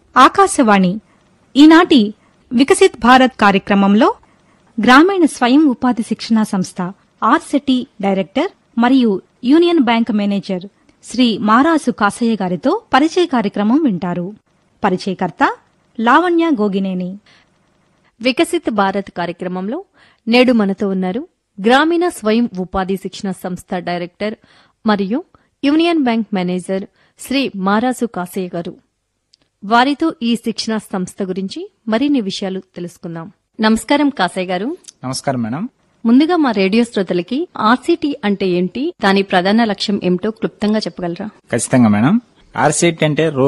ఆకాశవాణి ఈనాటి వికసిత్ భారత్ కార్యక్రమంలో గ్రామీణ స్వయం ఉపాధి శిక్షణా సంస్థ ఆర్సెటి డైరెక్టర్ మరియు union bank manager Sri Marasu Kasaiah గారితో పరిచయ కార్యక్రమం వింటారు పరిచయకర్త లావణ్య గోగినేని వికసిత్ భారత్ కార్యక్రమంలో నేడు మనతో ఉన్నారు గ్రామీణ స్వయం ఉపాధి శిక్షణ సంస్థ డైరెక్టర్ మరియు union bank manager Sri Marasu Kasaiah గారు వారితో ఈ శిక్షణ సంస్థ గురించి మరిన్ని విషయాలు తెలుసుకుందాం నమస్కారం కాసయ్య గారు నమస్కారం మేడం ముందుగా మా రేడియో శ్రోతలకి ఆర్సీటీ అంటే ఏంటి దాని ప్రధాన లక్ష్యం ఏమిటో క్లుప్తంగా చెప్పగలరా ఖచ్చితంగా మేడం ఆర్సీటీ అంటే